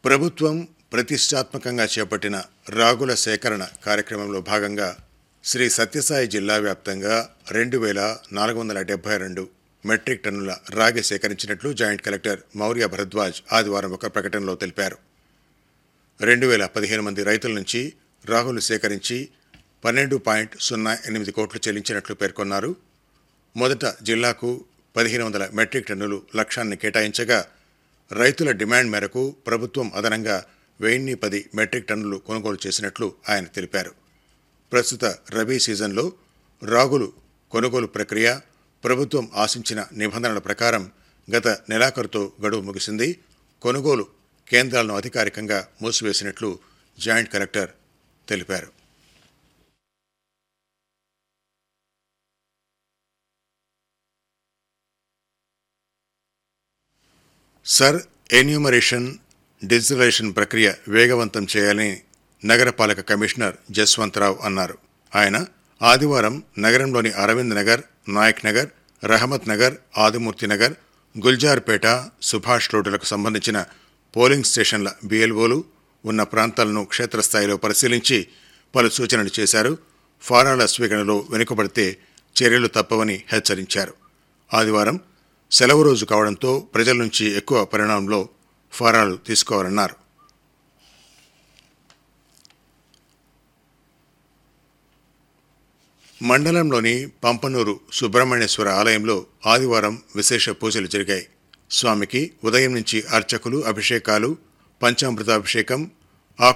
ప్రభుత్వం ప్రతిష్టాత్మకంగా చేపట్టిన రాగుల సేకరణ కార్యక్రమంలో భాగంగా శ్రీ సత్యసాయి జిల్లా వ్యాప్తంగా రెండు వేల నాలుగు వందల డెబ్బై రెండు మెట్రిక్ టన్నుల రాగి సేకరించినట్లు జాయింట్ కలెక్టర్ మౌర్య భరద్వాజ్ ఆదివారం ఒక ప్రకటనలో తెలిపారు రెండు వేల పదిహేను మంది రైతుల నుంచి రాగులు సేకరించి పన్నెండు పాయింట్ సున్నా ఎనిమిది కోట్లు చెల్లించినట్లు పేర్కొన్నారు మొదట జిల్లాకు పదిహేను వందల మెట్రిక్ టన్నులు లక్ష్యాన్ని కేటాయించగా రైతుల డిమాండ్ మేరకు ప్రభుత్వం అదనంగా వెయ్యిన్ని పది మెట్రిక్ టన్నులు కొనుగోలు చేసినట్లు ఆయన తెలిపారు ప్రస్తుత రబీ సీజన్లో రాగులు కొనుగోలు ప్రక్రియ ప్రభుత్వం ఆశించిన నిబంధనల ప్రకారం గత నెలాఖరుతో గడువు ముగిసింది కొనుగోలు కేంద్రాలను అధికారికంగా మూసివేసినట్లు జాయింట్ కలెక్టర్ తెలిపారు సర్ ఎన్యూమరేషన్ డిజిటలైజేషన్ ప్రక్రియ వేగవంతం చేయాలని నగరపాలక కమిషనర్ జస్వంతరావు అన్నారు ఆయన ఆదివారం నగరంలోని అరవింద్ నగర్ నాయక్ నగర్ రహమత్ నగర్ ఆదిమూర్తి నగర్ గుల్జార్పేట సుభాష్ రోడ్డులకు సంబంధించిన పోలింగ్ స్టేషన్ల బిఎల్ఓలు ఉన్న ప్రాంతాలను క్షేత్రస్థాయిలో పరిశీలించి పలు సూచనలు చేశారు ఫారాల స్వీకరణలో వెనుకబడితే చర్యలు తప్పవని హెచ్చరించారు ఆదివారం సెలవు రోజు కావడంతో ప్రజల నుంచి ఎక్కువ పరిణామంలో ఫారాలు తీసుకోవాలన్నారు మండలంలోని పంపనూరు సుబ్రహ్మణ్యేశ్వర ఆలయంలో ఆదివారం విశేష పూజలు జరిగాయి స్వామికి ఉదయం నుంచి అర్చకులు అభిషేకాలు పంచామృతాభిషేకం